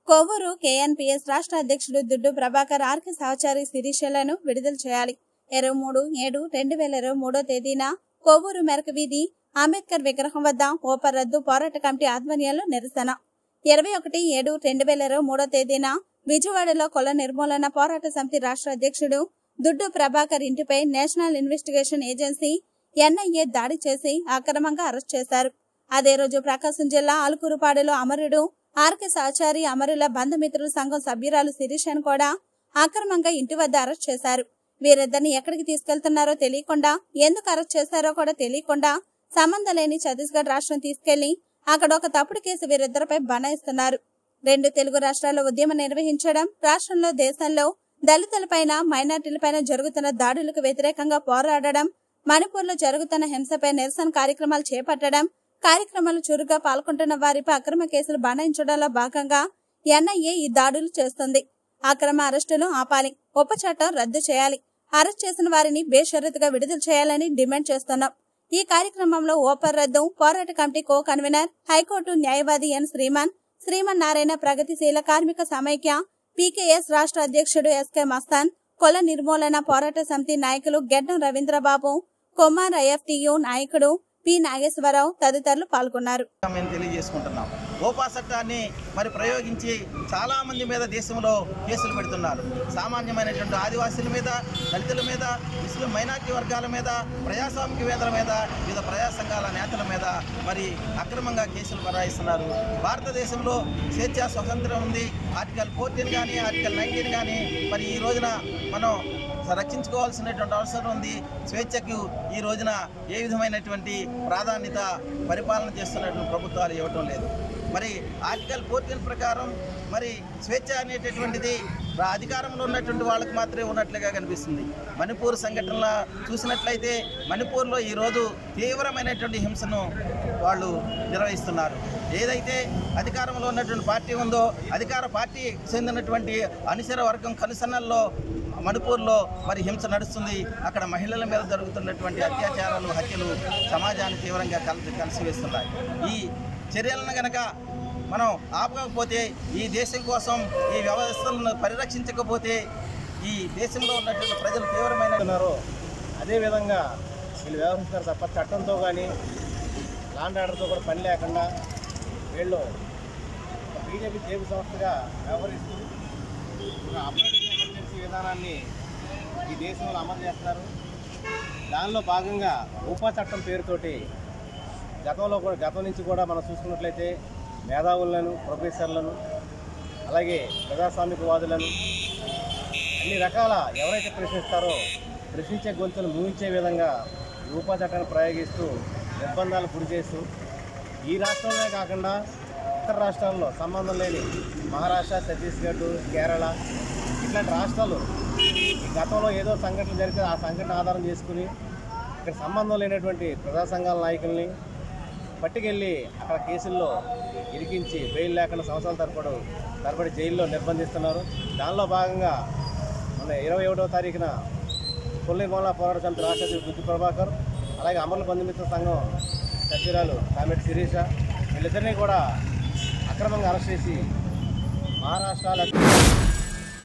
Kovvur KNPS రాష్ట్ర అధ్యక్షుడు దుడ్డు ప్రభాకర్ ఆర్కే సహచారి శిరీషలను విడుదల చేయాలి ఇరవై మూడు ఏడు రెండు వేల ఇరవై మూడో తేదీన కొవ్వూరు మెరక వీధి అంబేద్కర్ విగ్రహం వద్ద ఓపర్ రద్దు పోరాట కమిటీ ఆధ్వర్యంలో నిరసన ఇరవై ఒకటి ఏడు రెండు వేల ఇరవై మూడో తేదీన విజయవాడలో కుల నిర్మూలన పోరాట సమితి రాష్ట్ర అధ్యక్షుడు దుడ్డు ప్రభాకర్ ఇంటిపై నేషనల్ ఇన్వెస్టిగేషన్ ఏజెన్సీ ఎన్ఐఏ దాడి చేసి అక్రమంగా అరెస్ట్ చేశారు అదే రోజు ప్రకాశం జిల్లా ఆలుకూరుపాడులో అమరుడు ఆర్కే సహచారి అమరుల బంధుమిత్రుల సంఘం సభ్యురాలు శిరీషను కూడా అక్రమంగా ఇంటి వద్ద అరెస్ట్ చేశారు వీరిద్దరిని ఎక్కడికి తీసుకెళ్తున్నారో తెలియకుండా ఎందుకు అరెస్ట్ చేశారో కూడా తెలియకుండా సంబంధం లేని ఛత్తీస్గఢ్ రాష్ట్రం తీసుకెళ్లి అక్కడ ఒక తప్పుడు కేసు వీరిద్దరిపై బనాయిస్తున్నారు రెండు తెలుగు రాష్ట్రాల్లో ఉద్యమం నిర్వహించడం రాష్ట్రంలో దేశంలో దళితులపైన మైనార్టీలపైన జరుగుతున్న దాడులకు వ్యతిరేకంగా పోరాడడం మణిపూర్లో జరుగుతున్న హింసపై నిరసన కార్యక్రమాలు చేపట్టడం కార్యక్రమాలు చురుగ్గా పాల్గొంటున్న వారిపై అక్రమ కేసులు బనాయించడంలో భాగంగా ఎన్ఐఏ ఈ దాడులు చేస్తుంది అక్రమ అరెస్టులు ఆపాలి ఉప చట్టం రద్దు చేయాలి అరెస్ట్ చేసిన వారిని బేషరతుగా విడుదల చేయాలని డిమాండ్ చేస్తున్నాం ఈ కార్యక్రమంలో ఓపర్ రద్దు పోరాట కమిటీ కో కన్వీనర్ హైకోర్టు న్యాయవాది ఎన్ శ్రీమాన్ శ్రీమన్ నారాయణ ప్రగతిశీల కార్మిక సమైక్య పీకేఎస్ రాష్ట్ర అధ్యక్షుడు ఎస్కే మస్తాన్ కుల నిర్మూలన పోరాట సమితి నాయకులు గెడ్డం రవీంద్రబాబు కుమార్ ఐఎఫ్టియు నాయకుడు పి నాగేశ్వరరావు తదితరులు పాల్గొన్నారు మేము తెలియజేసుకుంటున్నాం ఓపా చట్టాన్ని మరి ప్రయోగించి చాలా మంది మీద దేశంలో కేసులు పెడుతున్నారు సామాన్యమైనటువంటి ఆదివాసీల మీద దళితుల మీద ముస్లిం మైనార్టీ వర్గాల మీద ప్రజాస్వామికవేత్తల మీద వివిధ ప్రజా సంఘాల నేతల మీద మరి అక్రమంగా కేసులు బరాయిస్తున్నారు భారతదేశంలో స్వేచ్ఛ స్వతంత్రం ఉంది ఆర్టికల్ ఫోర్టీన్ కానీ ఆర్టికల్ నైన్టీన్ కానీ మరి ఈ రోజున మనం రక్షించుకోవాల్సినటువంటి అవసరం ఉంది స్వేచ్ఛకు ఈ రోజున ఏ విధమైనటువంటి ప్రాధాన్యత పరిపాలన చేస్తున్నటువంటి ప్రభుత్వాలు ఇవ్వటం లేదు మరి ఆర్టికల్ ఫోర్టీన్ ప్రకారం మరి స్వేచ్ఛ అనేటటువంటిది రా- అధికారంలో ఉన్నటువంటి వాళ్ళకి మాత్రమే ఉన్నట్లుగా కనిపిస్తుంది మణిపూర్ సంఘటనల చూసినట్లయితే మణిపూర్లో ఈరోజు తీవ్రమైనటువంటి హింసను వాళ్ళు నిర్వహిస్తున్నారు ఏదైతే అధికారంలో ఉన్నటువంటి పార్టీ ఉందో అధికార పార్టీ చెందినటువంటి అనుసర వర్గం కనుసన్నల్లో మణిపూర్లో మరి హింస నడుస్తుంది అక్కడ మహిళల మీద జరుగుతున్నటువంటి అత్యాచారాలు హత్యలు సమాజాన్ని తీవ్రంగా కలిసి కలిసివేస్తున్నాయి ఈ చర్యలను గనక మనం ఆపకపోతే ఈ దేశం కోసం ఈ వ్యవస్థలను పరిరక్షించకపోతే ఈ దేశంలో ఉన్నటువంటి ప్రజలు తీవ్రమైన ఉన్నారో అదేవిధంగా వీళ్ళు వ్యవహరిస్తారు తప్ప చట్టంతో కానీ లాండ్ ఆర్డర్తో కూడా పని లేకుండా వీళ్ళు బీజేపీ జేబు సంస్థగా వ్యవహరిస్తూ ఒక అప్డేటెడ్ ఎమర్జెన్సీ విధానాన్ని ఈ దేశంలో అమలు చేస్తున్నారు దానిలో భాగంగా ఉపా చట్టం పేరుతోటి గతంలో కూడా గతం నుంచి కూడా మనం చూసుకున్నట్లయితే మేధావులను ప్రొఫెసర్లను అలాగే ప్రజాస్వామికవాదులను అన్ని రకాల ఎవరైతే ప్రశ్నిస్తారో ప్రశ్నించే గొంతును మూయించే విధంగా ఈ ఉపా చట్టాన్ని ప్రయోగిస్తూ నిర్బంధాలు గురి చేస్తూ ఈ రాష్ట్రంలోనే కాకుండా ఇతర రాష్ట్రాల్లో సంబంధం లేని మహారాష్ట్ర ఛత్తీస్గఢ్ కేరళ ఇట్లాంటి రాష్ట్రాలు ఈ గతంలో ఏదో సంఘటన జరిగితే ఆ సంఘటన ఆధారం చేసుకుని ఇక్కడ సంబంధం లేనటువంటి ప్రజా సంఘాల నాయకుల్ని పట్టుకెళ్ళి అక్కడ కేసుల్లో ఇరికించి బెయిల్ లేకుండా సంవత్సరాల తరబడి తరబడి జైల్లో నిర్బంధిస్తున్నారు దానిలో భాగంగా మన ఇరవై ఒకటో తారీఖున కొల్లి మూల పోరాట సమితి రాష్ట్ర అధ్యక్షుడు బుద్ధి ప్రభాకర్ అలాగే అమరుల బంధుమిత్ర సంఘం సభ్యురాలు కామెటి శిరీష వీళ్ళిద్దరినీ కూడా అక్రమంగా అరెస్ట్ చేసి మహారాష్ట్ర